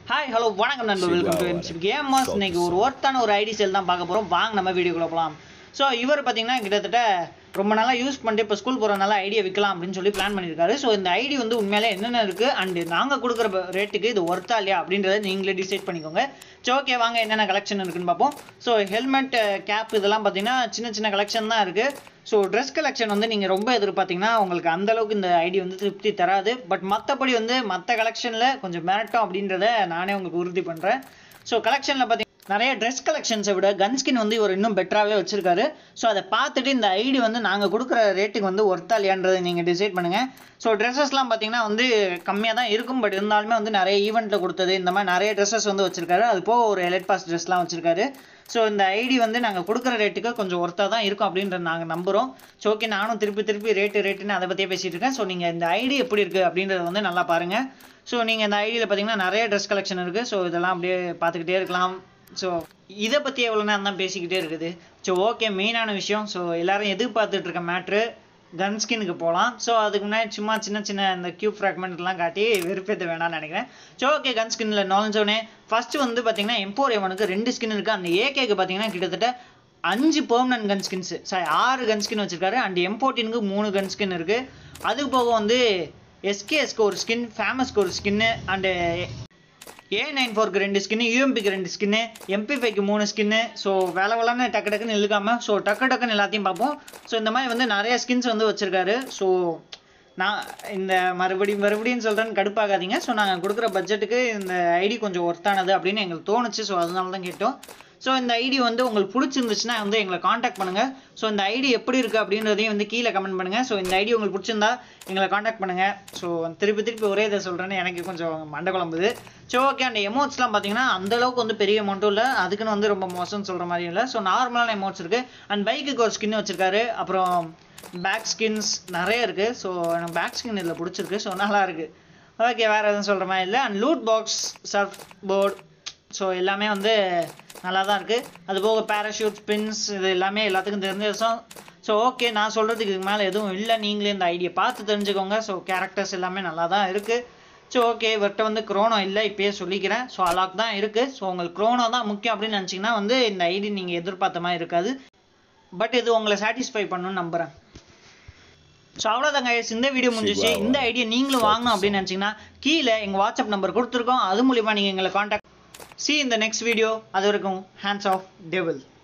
Hi hello வணக்கம் நண்பர் welcome to MCB gamers இன்னைக்கு ஒரு ஒர்த்தான ஒரு ஐடி சேல் தான் பார்க்க போகிறோம் வாங்க நம்ம வீடியோக்குள்ள போகலாம் ஸோ இவர் பார்த்தீங்கன்னா கிட்டத்தட்ட ரொம்ப நாளாக யூஸ் பண்ணிட்டு இப்போ ஸ்கூல் போகிறனால ஐடியா விற்கலாம் அப்படின்னு சொல்லி பிளான் பண்ணியிருக்காரு ஸோ இந்த ஐடி வந்து உண்மையிலே என்னென்ன இருக்குது அண்ட் நாங்கள் கொடுக்குற ரேட்டுக்கு இது ஒர்த்தா இல்லையா அப்படின்றத நீங்களே டிசைட் பண்ணிக்கோங்க ஸோ ஓகே வாங்க என்னென்ன கலெக்ஷன் இருக்குன்னு பார்ப்போம் ஸோ ஹெல்மெட் கேப் இதெல்லாம் பார்த்தீங்கன்னா சின்ன சின்ன கலெக்ஷன் தான் இருக்குது ஸோ ட்ரெஸ் கலெக்ஷன் வந்து நீங்கள் ரொம்ப எதிர்பார்த்தீங்கன்னா உங்களுக்கு அந்த அளவுக்கு இந்த ஐடி வந்து திருப்தி தராது பட் மற்றபடி வந்து மற்ற கலெக்ஷனில் கொஞ்சம் மிரட்டும் அப்படின்றத நானே உங்களுக்கு உறுதி பண்ணுறேன் ஸோ கலெக்ஷனில் பார்த்தீங்கன்னா நிறைய ட்ரெஸ் கலெக்ஷன்ஸை விட கன் ஸ்கின் வந்து இவர் இன்னும் பெட்டராகவே வச்சிருக்காரு ஸோ அதை பார்த்துட்டு இந்த ஐடி வந்து நாங்கள் கொடுக்குற ரேட்டுக்கு வந்து ஒர்த்தா இல்லையான்றதை நீங்கள் டிசைட் பண்ணுங்கள் ஸோ ட்ரெஸ்ஸஸ்லாம் பார்த்தீங்கன்னா வந்து கம்மியாக தான் இருக்கும் பட் இருந்தாலுமே வந்து நிறைய ஈவெண்ட்டில் கொடுத்தது இந்த மாதிரி நிறைய ட்ரெஸ்ஸஸ் வந்து வச்சிருக்காரு அது போக ஒரு எலைட் பாஸ் ட்ரெஸ்லாம் வச்சிருக்காரு ஸோ இந்த ஐடி வந்து நாங்கள் கொடுக்குற ரேட்டுக்கு கொஞ்சம் ஒர்த்தாக தான் இருக்கும் அப்படின்றத நாங்கள் நம்புகிறோம் ஸோ ஓகே நானும் திருப்பி திருப்பி ரேட்டு ரேட்டுன்னு அதை பற்றியே பேசிகிட்டு இருக்கேன் ஸோ நீங்கள் இந்த ஐடி எப்படி இருக்குது அப்படின்றத வந்து நல்லா பாருங்கள் ஸோ நீங்கள் இந்த ஐடியில் பார்த்தீங்கன்னா நிறைய ட்ரெஸ் கலெக்ஷன் இருக்குது ஸோ இதெல்லாம் அப்படியே பார்த்துக்கிட்டே இருக்கலாம் ஸோ இதை பற்றி எவ்வளோ நேரம் தான் பேசிக்கிட்டே இருக்குது ஸோ ஓகே மெயினான விஷயம் ஸோ எல்லாரும் எதிர்பார்த்துட்டு இருக்க மேட்ரு கன் ஸ்கின்னுக்கு போகலாம் ஸோ அதுக்கு முன்னாடி சும்மா சின்ன சின்ன இந்த கியூப் ஃப்ராக்மெண்ட்லாம் காட்டி வெறுப்பேற்ற வேணாம்னு நினைக்கிறேன் ஸோ ஓகே கன் ஸ்கின்னில் நுழைஞ்சோடனே ஃபஸ்ட்டு வந்து பார்த்தீங்கன்னா எம்போர் எவனுக்கு ரெண்டு ஸ்கின் இருக்குது அந்த ஏகேக்கு பார்த்தீங்கன்னா கிட்டத்தட்ட அஞ்சு பெர்மனன்ட் கன் ஸ்கின்ஸு சாரி ஆறு கன் ஸ்கின் வச்சிருக்காரு அண்ட் எம்போர்டினுக்கு மூணு கன் ஸ்கின் இருக்குது அது போக வந்து எஸ்கேஎஸ்க்கு ஒரு ஸ்கின் ஃபேமஸ்க்கு ஒரு ஸ்கின்னு அண்டு ஏ நைன் ஃபோருக்கு ரெண்டு ஸ்கின்னு யூஎம்பிக்கு ரெண்டு ஸ்கின்னு எம்பி ஃபைவ்க்கு மூணு ஸ்கின்னு ஸோ வேலை வேலைன்னு டக்கு டக்குன்னு இழுக்காம ஸோ டக்கு டக்குன்னு எல்லாத்தையும் பார்ப்போம் ஸோ இந்த மாதிரி வந்து நிறைய ஸ்கின்ஸ் வந்து வச்சுருக்காரு ஸோ நான் இந்த மறுபடியும் மறுபடியும் சொல்கிறேன்னு கடுப்பாகாதீங்க ஸோ நாங்கள் கொடுக்குற பட்ஜெட்டுக்கு இந்த ஐடி கொஞ்சம் ஒர்த்தானது அப்படின்னு எங்களுக்கு தோணுச்சு ஸோ அதனால தான் கேட்டோம் ஸோ இந்த ஐடி வந்து உங்களுக்கு பிடிச்சிருந்துச்சுன்னா வந்து எங்களை காண்டாக்ட் பண்ணுங்கள் ஸோ இந்த ஐடி எப்படி இருக்குது அப்படின்றதையும் வந்து கீழே கமெண்ட் பண்ணுங்கள் ஸோ இந்த ஐடி உங்களுக்கு பிடிச்சிருந்தா எங்களை காண்டாக்ட் பண்ணுங்கள் ஸோ திருப்பி திருப்பி ஒரே இதை சொல்கிறேன்னு எனக்கு கொஞ்சம் மண்டை குழம்புது ஸோ ஓகே அந்த எமோட்ஸ்லாம் பார்த்தீங்கன்னா அந்த அளவுக்கு வந்து பெரிய அமௌண்ட்டும் இல்லை அதுக்குன்னு வந்து ரொம்ப மோசம்னு சொல்கிற மாதிரி இல்லை ஸோ நார்மலான எமோட்ஸ் இருக்குது அண்ட் பைக்குக்கு ஒரு ஸ்கின் வச்சுருக்காரு அப்புறம் பேக் ஸ்கின்ஸ் நிறைய இருக்குது ஸோ எனக்கு பேக் ஸ்கின் இதில் பிடிச்சிருக்கு ஸோ நல்லா இருக்குது ஓகே வேறு எதுவும் சொல்கிற மாதிரி இல்லை and loot box surfboard so எல்லாமே வந்து நல்லா தான் இருக்குது அது போக பேராஷூட் ஸ்பின்ஸ் இது எல்லாமே எல்லாத்துக்கும் தெரிஞ்ச விஷயம் ஸோ ஓகே நான் சொல்கிறதுக்கு இதுக்கு மேலே எதுவும் இல்லை நீங்களே இந்த ஐடியா பார்த்து தெரிஞ்சுக்கோங்க ஸோ கேரக்டர்ஸ் எல்லாமே நல்லா தான் இருக்குது ஸோ ஓகே இவர்கிட்ட வந்து க்ரோனோ இல்லை இப்பயே சொல்லிக்கிறேன் ஸோ அலாக் தான் இருக்குது ஸோ உங்களுக்கு க்ரோனோ தான் முக்கியம் அப்படின்னு நினச்சிங்கன்னா வந்து இந்த ஐடி நீங்கள் எதிர்பார்த்த மாதிரி இருக்காது பட் இது உங்களை சாட்டிஸ்ஃபை பண்ணணும்னு நம்புகிறேன் ஸோ அவ்வளோதாங்க guys. இந்த வீடியோ முடிஞ்சிச்சு இந்த ஐடியா நீங்களும் வாங்கணும் அப்படின்னு நினச்சிங்கன்னா கீழே எங்கள் வாட்ஸ்அப் நம்பர் கொடுத்துருக்கோம் அது மூலிமா நீங்கள் எங்களை காண்டாக்ட் சி இந்த நெக்ஸ்ட் வீடியோ அது வரைக்கும் ஹேண்ட்ஸ் ஆஃப் டெவில்